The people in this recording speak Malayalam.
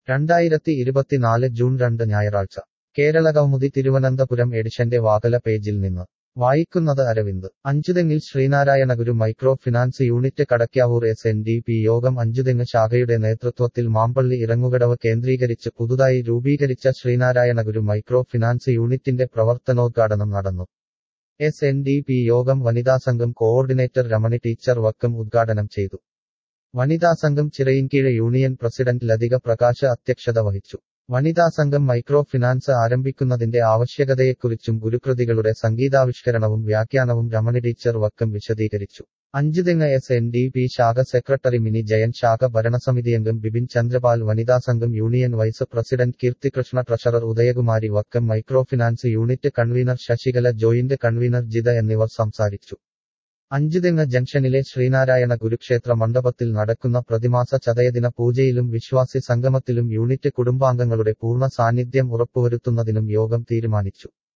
രണ്ടായിരത്തി ഇരുപത്തിനാല് ജൂൺ രണ്ട് ഞായറാഴ്ച കേരളകൗമുദി തിരുവനന്തപുരം എഡിഷന്റെ വാകല പേജിൽ നിന്ന് വായിക്കുന്നത് അരവിന്ദ് അഞ്ചുതെങ്ങിൽ Sree Narayana Guru micro finance unit Kadakkavoor S N D P Yogam Anchuthengu ശാഖയുടെ നേതൃത്വത്തിൽ മാമ്പള്ളി ഇറങ്ങുകടവ് കേന്ദ്രീകരിച്ച് പുതുതായി രൂപീകരിച്ച ശ്രീനാരായണഗുരു മൈക്രോ ഫിനാൻസ് യൂണിറ്റിന്റെ പ്രവർത്തനോദ്ഘാടനം നടന്നു S N D P Yogam വനിതാസംഘം കോഓർഡിനേറ്റർ രമണി ടീച്ചർ വക്കം ഉദ്ഘാടനം ചെയ്തു വനിതാസംഘം ചിറയിൻകീഴ് യൂണിയൻ പ്രസിഡന്റ് ലതിക പ്രകാശ് അധ്യക്ഷത വഹിച്ചു വനിതാസംഘം മൈക്രോ ഫിനാൻസ് ആരംഭിക്കുന്നതിന്റെ ആവശ്യകതയെക്കുറിച്ചും ഗുരുകൃതികളുടെ സംഗീതാവിഷ്കരണവും വ്യാഖ്യാനവും രമണി ടീച്ചർ വക്കം വിശദീകരിച്ചു Anchuthengu S N D P ശാഖ സെക്രട്ടറി മിനി ജയൻ ശാഖ ഭരണസമിതിയംഗം ബിപിൻ ചന്ദ്രപാൽ വനിതാസംഘം union vice president Keerthikrishna treasurer Udayakumari Vakkom micro finance unit convener Sasikala joint convener Jitha എന്നിവർ സംസാരിച്ചു അഞ്ചുതെങ്ങ് ജംഗ്ഷനിലെ ശ്രീനാരായണ ഗുരുക്ഷേത്ര മണ്ഡപത്തിൽ നടക്കുന്ന പ്രതിമാസ ചതയദിന പൂജയിലും വിശ്വാസി സംഗമത്തിലും യൂണിറ്റ് കുടുംബാംഗങ്ങളുടെ പൂർണ്ണ സാന്നിധ്യം ഉറപ്പുവരുത്തുന്നതിനും യോഗം തീരുമാനിച്ചു